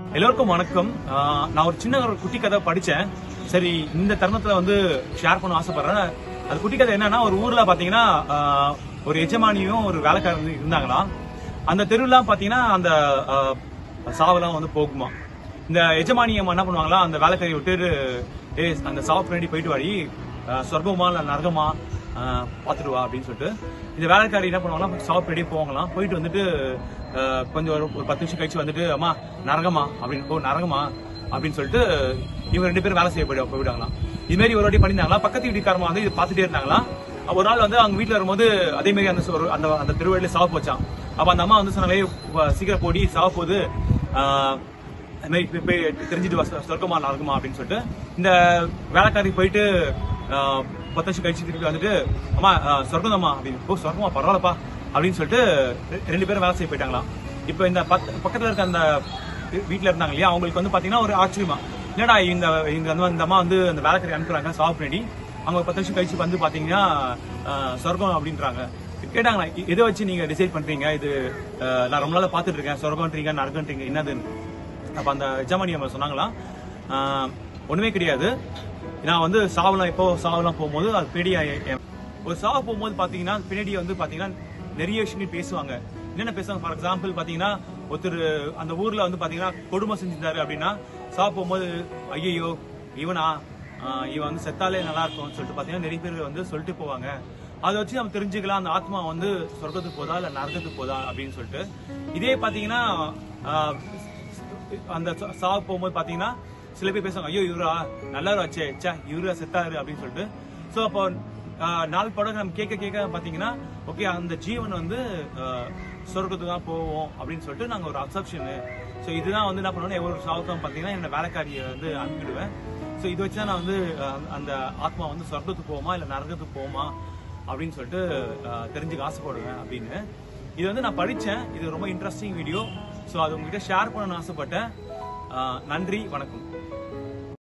எல்லோருக்கும் வணக்கம் ஆஹ் நான் ஒரு சின்ன ஒரு குட்டி கதை படிச்சேன் சரி இந்த தருணத்துல வந்து ஷேர் பண்ண ஆசைப்படுறேன் அது குட்டி கதை என்னன்னா ஒரு ஊர்ல பாத்தீங்கன்னா ஆஹ் ஒரு எஜமானியும் ஒரு வேலைக்காரரும் இருந்தாங்களாம் அந்த தெருவுலாம் பாத்தீங்கன்னா அந்த ஆஹ், சாவெல்லாம் வந்து போகுமா இந்த எஜமானி அம்மா என்ன பண்ணுவாங்களா அந்த வேலைக்காரி விட்டு ஏய் அந்த சாவு பின்னாடி போயிட்டு வாடி ஆஹ், சொர்க்கமா இல்ல நரகமா ஆஹ், பாத்துட்டு வா அப்படின்னு சொல்லிட்டு இந்த வேலைக்காரி என்ன பண்ணுவாங்கன்னா சாவு பின்னாடி போவாங்களாம் போயிட்டு வந்துட்டு ஆஹ், கொஞ்சம் ஒரு ஒரு பத்து நிமிஷம் கழிச்சு வந்துட்டு அம்மா நரகமா அப்படின்னு ஓ நரகமா அப்படின்னு சொல்லிட்டு இவங்க ரெண்டு பேரும் வேலை செய்ய போயிடு போயிட்டாங்களாம் இது மாதிரி ஒரு வாட்டி பண்ணியிருந்தாங்களா பக்கத்து வீட்டுக்காரமா வந்து இது பார்த்துட்டே இருந்தாங்களா ஒரு நாள் வந்து அவங்க வீட்டுல வரும்போது அதே மாதிரி அந்த சொ- அந்த அந்த திருவள்ளியில சாவு போச்சான் அப்ப அந்த அம்மா வந்து சொன்னாலே சீக்கிரம் போடி சாவு போகுது ஆஹ், அது மாதிரி போய் போய் தெரிஞ்சுட்டு வா, சொ- சொர்க்கமா நரகமா அப்படின்னு சொல்லிட்டு இந்த வேலைக்காரி போயிட்டு ஆஹ், பத்து வருஷம் கழிச்சு திருப்பி வந்துட்டு அம்மா ஆஹ், சொர்க்கம் தாம்மா அப்படின்னு ஓ சொர்க்கமா பரவாயில்லப்பா அப்படின்னு சொல்லிட்டு ரெ- ரெண்டு பேரும் வேலை செய்ய போயிட்டாங்களாம் இப்போ இந்த பக்க- பக்கத்துல இருக்க அந்த வீ- வீட்ல இருந்தாங்க இல்லையா அவங்களுக்கு வந்து பாத்தீங்கன்னா ஒரு ஆச்சரியமா என்னடா இந்த இந்த வந்து இந்த அம்மா வந்து அந்த வேலைக்காரி அனுப்புறாங்க சாவு பண்ணி அவங்க ஒரு பத்து வருஷம் கழிச்சு வந்து பாத்தீங்கன்னா ஆஹ், சொர்க்கம் அப்படின்றாங்க கேட்டாங்களா இ- எதை வச்சு நீங்க டிசைட் பண்றீங்க இது ஆஹ், நான் ரொம்ப நாளா பாத்துட்டு இருக்கேன் சொர்க்கம்ன்றீங்க நரகன்றீங்க என்னதுன்னு அப்ப அந்த எஜமானி அம்மா சொன்னாங்களாம் ஆஹ், ஒண்ணுமே கிடையாது நான் வந்து சாவலாம் இப்போ சாவலாம் போகும்போது அது பின்னாடி எ- எ- ஒரு சாவு போகும்போது பாத்தீங்கன்னா பின்னாடி வந்து பாத்தீங்கன்னா நிறைய விஷயங்கள் பேசுவாங்க என்னென்ன பேசுவாங்க ஃபார் எக்ஸாம்பிள் பாத்தீங்கன்னா ஒருத்தர் அந்த ஊர்ல வந்து பாத்தீங்கன்னா கொடுமை செஞ்சிருந்தாரு அப்படின்னா சாவு போகும்போது ஐயோ இவனா ஆஹ், இவன் வந்து செத்தாலே நல்லா இருக்கும்னு சொல்லிட்டு பாத்தீங்கன்னா நிறைய பேர் வந்து சொல்லிட்டு போவாங்க அதை வச்சு நம்ம தெரிஞ்சுக்கலாம் அந்த ஆத்மா வந்து சொர்க்கத்துக்கு போதா இல்ல நரகத்துக்கு போதா அப்படின்னு சொல்லிட்டு இதே பாத்தீங்கன்னா ஆஹ், அந்த சா- சாவு போகும்போது பாத்தீங்கன்னா சில பேர் பேசுவாங்க ஐயோ இவரா நல்லாரு ஆச்சே ச்சே இவரா செத்தாரு அப்படின்னு சொல்லிட்டு சோ அப்போ ஆஹ், நாள் படம் நம்ம கேட்க கேட்க பாத்தீங்கன்னா ஓகே அந்த ஜீவன் வந்து ஆஹ், சொர்க்கத்துக்கு தான் போவோம் அப்படின்னு சொல்லிட்டு நாங்க ஒரு அப்சப்ஷனு ஸோ இதுதான் வந்து என்ன பண்ணுவோம் ஒரு சாவுக்கம் பாத்தீங்கன்னா என்ன வேலைக்காரியை வந்து அனுப்பிடுவேன் ஸோ இது வச்சு தான் நான் வந்து ஆஹ், அந்த ஆத்மா வந்து சொர்க்கத்துக்கு போகுமா இல்ல நரகத்துக்கு போகுமா அப்படின்னு சொல்லிட்டு ஆஹ், தெரிஞ்சுக்க ஆசைப்படுவேன் அப்படின்னு இது வந்து நான் படிச்சேன் இது ரொம்ப இன்ட்ரெஸ்டிங் வீடியோ ஸோ அது உங்ககிட்ட ஷேர் பண்ணணும்னு ஆசைப்பட்டேன் ஆஹ், நன்றி வணக்கம்